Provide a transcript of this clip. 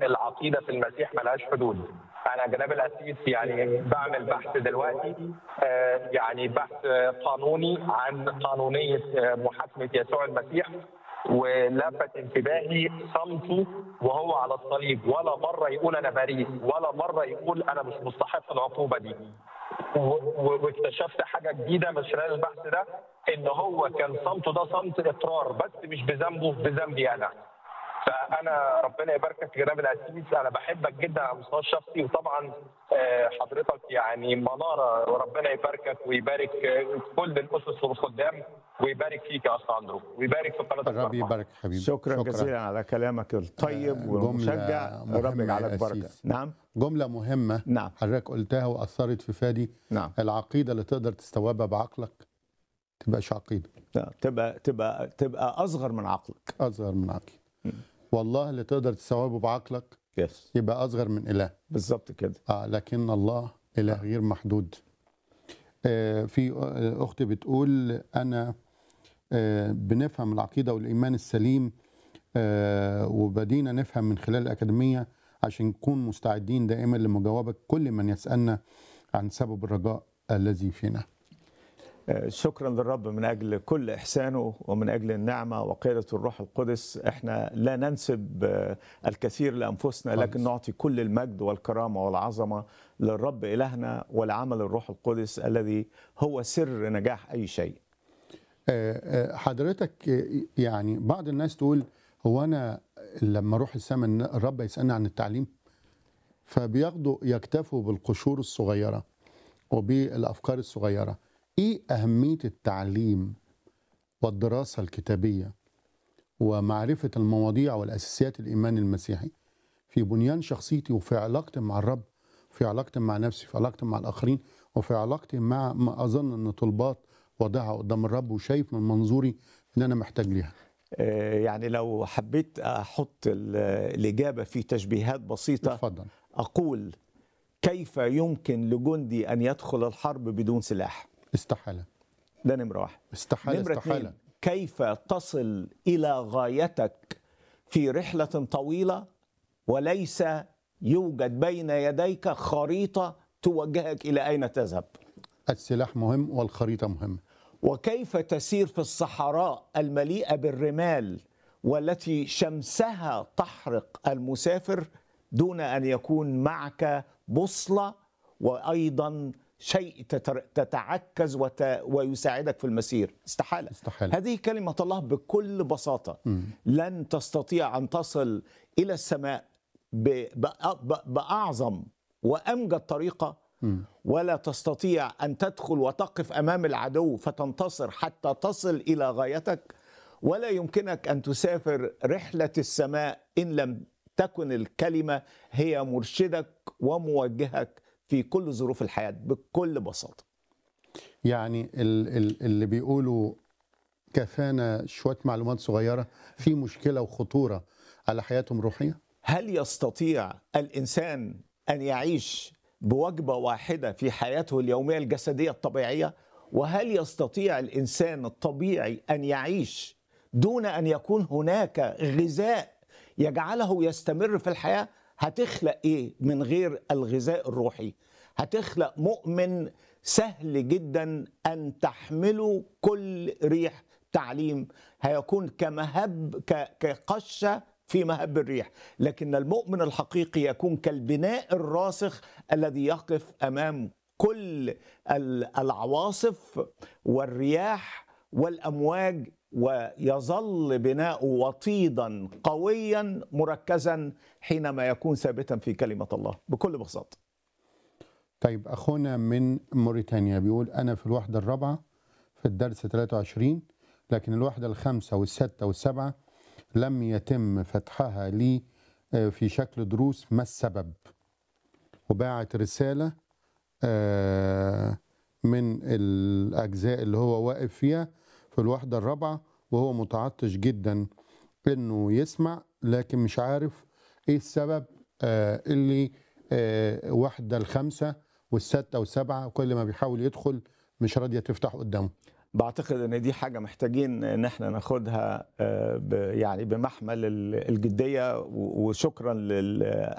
العقيده في المسيح ملهاش حدود انا جناب الاسيس يعني بعمل بحث دلوقتي آه، يعني بحث قانوني عن قانونيه آه، محاكمه يسوع المسيح ولفت انتباهي صمته وهو على الصليب ولا مره يقول انا بريء ولا مره يقول انا مش مستحق العقوبه دي و- و- واكتشفت حاجه جديده من خلال البحث ده ان هو كان صمته ده صمت اقرار بس مش بذنبه بذنبي انا فانا ربنا يباركك يا جناب الاسيس انا بحبك جدا على المستوى الشخصي وطبعا آه، حضرتك يعني مناره وربنا يباركك ويبارك آه، كل الاسس والخدام ويبارك فيك يا اخ اندرو ويبارك في قناه الرب الأربعة. يبارك حبيبي شكرا, جزيلا على كلامك الطيب آه، والمشجع جملة رب مهمة يجعلك يا بركه أسيس. نعم جملة مهمة نعم حضرتك قلتها وأثرت في فادي نعم العقيدة اللي تقدر تستوعبها بعقلك تبقاش عقيدة لا، تبقى تبقى تبقى اصغر من عقلك أصغر من عقل م. والله اللي تقدر تستوعبه بعقلك يس يبقى أصغر من إله بالظبط كده آه لكن الله إله غير محدود آه في آه، أختي بتقول أنا آه بنفهم العقيدة والإيمان السليم آه وبدينا نفهم من خلال الأكاديمية عشان نكون مستعدين دائما لمجاوبة كل من يسألنا عن سبب الرجاء الذي فينا آه، شكرا للرب من اجل كل احسانه ومن اجل النعمه وقياده الروح القدس احنا لا ننسب آه، الكثير لانفسنا لكن خالص. نعطي كل المجد والكرامه والعظمه للرب الهنا ولعمل الروح القدس الذي هو سر نجاح اي شيء آه، آه، حضرتك آه، يعني بعض الناس تقول هو انا لما اروح السماء إن الرب يسالني عن التعليم فبياخدوا يكتفوا بالقشور الصغيره وبالافكار الصغيره ايه اهميه التعليم والدراسه الكتابيه ومعرفه المواضيع والاساسيات الايمان المسيحي في بنيان شخصيتي وفي علاقتي مع الرب في علاقتي مع نفسي في علاقتي مع الاخرين وفي علاقتي مع ما اظن ان طلبات واضعها قدام الرب وشايف من منظوري ان انا محتاج ليها آه، يعني لو حبيت احط ال- الاجابه في تشبيهات بسيطه اتفضل اقول كيف يمكن لجندي ان يدخل الحرب بدون سلاح استحاله ده نمره واحد استحاله نمرة استحاله اتنين كيف تصل إلى غايتك في رحلة طويلة وليس يوجد بين يديك خريطة توجهك إلى أين تذهب السلاح مهم والخريطه مهمه وكيف تسير في الصحراء المليئة بالرمال والتي شمسها تحرق المسافر دون أن يكون معك بوصلة وأيضا شيء تتر- تتعكز وت... ويساعدك في المسير استحالة استحاله هذه كلمة الله بكل بساطة مم. لن تستطيع أن تصل إلى السماء ب... بأ- ب... بأعظم وأمجد طريقة مم. ولا تستطيع ان تدخل وتقف امام العدو فتنتصر حتى تصل الى غايتك ولا يمكنك ان تسافر رحله السماء ان لم تكن الكلمه هي مرشدك وموجهك في كل ظروف الحياه بكل بساطه يعني ال- ال- اللي بيقولوا كفانا شويه معلومات صغيره في مشكله وخطوره على حياتهم الروحيه هل يستطيع الانسان ان يعيش بوجبه واحده في حياته اليوميه الجسديه الطبيعيه وهل يستطيع الانسان الطبيعي ان يعيش دون ان يكون هناك غذاء يجعله يستمر في الحياه هتخلق ايه من غير الغذاء الروحي هتخلق مؤمن سهل جدا ان تحمله كل ريح تعليم هيكون كمهب ك- كقشه في مهب الريح لكن المؤمن الحقيقي يكون كالبناء الراسخ الذي يقف امام كل ال- العواصف والرياح والامواج ويظل بناؤه وطيدا قويا مركزا حينما يكون ثابتا في كلمه الله بكل بساطه طيب اخونا من موريتانيا بيقول انا في الوحده الرابعه في الدرس 23 لكن الوحده الخامسه والسادسه والسابعه لم يتم فتحها لي آه، في شكل دروس ما السبب وباعت رساله آه، من الاجزاء اللي هو واقف فيها في الوحده الرابعه وهو متعطش جدا انه يسمع لكن مش عارف ايه السبب آه، اللي آه، واحده الخمسه والسته والسبعه كل ما بيحاول يدخل مش راضيه تفتح قدامه بعتقد ان دي حاجه محتاجين ان احنا ناخدها آه، ب- يعني بمحمل ال- الجديه و- وشكرا لل